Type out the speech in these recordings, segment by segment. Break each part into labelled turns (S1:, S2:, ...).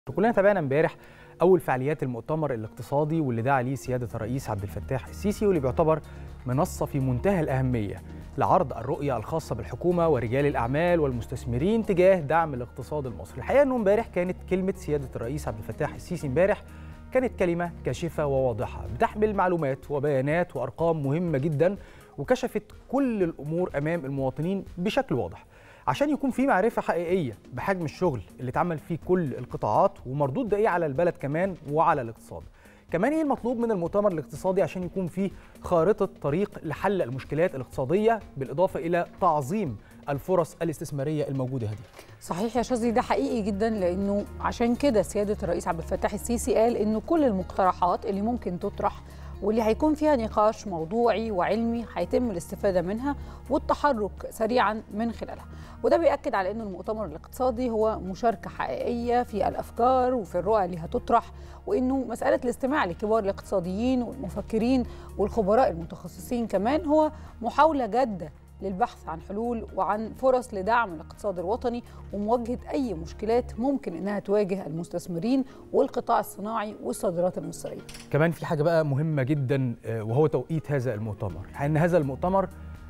S1: كلنا تابعنا امبارح اول فعاليات المؤتمر الاقتصادي واللي دعا ليه سياده الرئيس عبد الفتاح السيسي واللي بيعتبر منصه في منتهى الاهميه لعرض الرؤيه الخاصه بالحكومه ورجال الاعمال والمستثمرين تجاه دعم الاقتصاد المصري الحقيقه انه امبارح كانت كلمه سياده الرئيس عبد الفتاح السيسي امبارح كانت كلمه كاشفه وواضحه بتحمل معلومات وبيانات وارقام مهمه جدا وكشفت كل الامور امام المواطنين بشكل واضح عشان يكون في معرفه حقيقيه بحجم الشغل اللي اتعمل فيه كل القطاعات ومردود ده ايه على البلد كمان وعلى الاقتصاد كمان ايه المطلوب من المؤتمر الاقتصادي عشان يكون فيه خارطه طريق لحل المشكلات الاقتصاديه بالاضافه الى تعظيم الفرص الاستثماريه الموجوده هذه
S2: صحيح يا شاذلي ده حقيقي جدا لانه عشان كده سياده الرئيس عبد الفتاح السيسي قال انه كل المقترحات اللي ممكن تطرح واللي هيكون فيها نقاش موضوعي وعلمي هيتم الاستفاده منها والتحرك سريعا من خلالها وده بيأكد على أن المؤتمر الاقتصادي هو مشاركة حقيقية في الأفكار وفي الرؤى اللي هتطرح وأنه مسألة الاستماع لكبار الاقتصاديين والمفكرين والخبراء المتخصصين كمان هو محاولة جادة للبحث عن حلول وعن فرص لدعم الاقتصاد الوطني ومواجهة أي مشكلات ممكن إنها تواجه المستثمرين والقطاع الصناعي والصادرات المصرية
S1: كمان في حاجة بقى مهمة جدا وهو توقيت هذا المؤتمر لأن هذا المؤتمر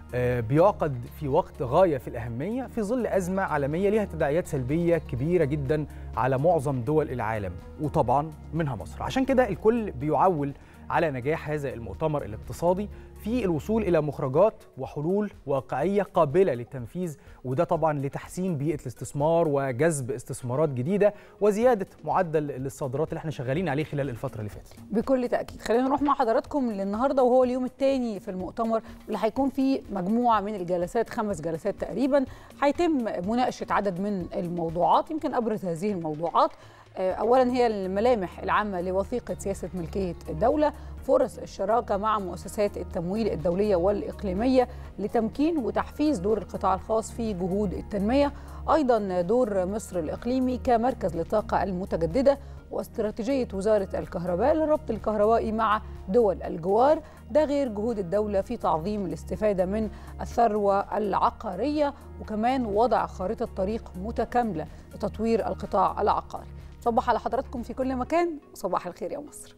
S1: بيعقد في وقت غايه في الاهميه في ظل ازمه عالميه ليها تداعيات سلبيه كبيره جدا على معظم دول العالم وطبعا منها مصر عشان كده الكل بيعول على نجاح هذا المؤتمر الاقتصادي في الوصول الى مخرجات وحلول واقعيه قابله للتنفيذ وده طبعا لتحسين بيئه الاستثمار وجذب استثمارات جديده وزياده معدل الصادرات اللي احنا شغالين عليه خلال الفتره اللي فاتت.
S2: بكل تاكيد خلينا نروح مع حضراتكم للنهارده وهو اليوم الثاني في المؤتمر اللي هيكون فيه مجموعه من الجلسات خمس جلسات تقريبا هيتم مناقشه عدد من الموضوعات يمكن ابرز هذه الموضوعات اولا هي الملامح العامه لوثيقه سياسه ملكيه الدوله فرص الشراكه مع مؤسسات التمويل الدوليه والاقليميه لتمكين وتحفيز دور القطاع الخاص في جهود التنميه ايضا دور مصر الاقليمي كمركز للطاقه المتجدده واستراتيجيه وزاره الكهرباء للربط الكهربائي مع دول الجوار ده غير جهود الدوله في تعظيم الاستفاده من الثروه العقاريه وكمان وضع خارطه طريق متكامله لتطوير القطاع العقاري صباح على حضراتكم في كل مكان وصباح الخير يا مصر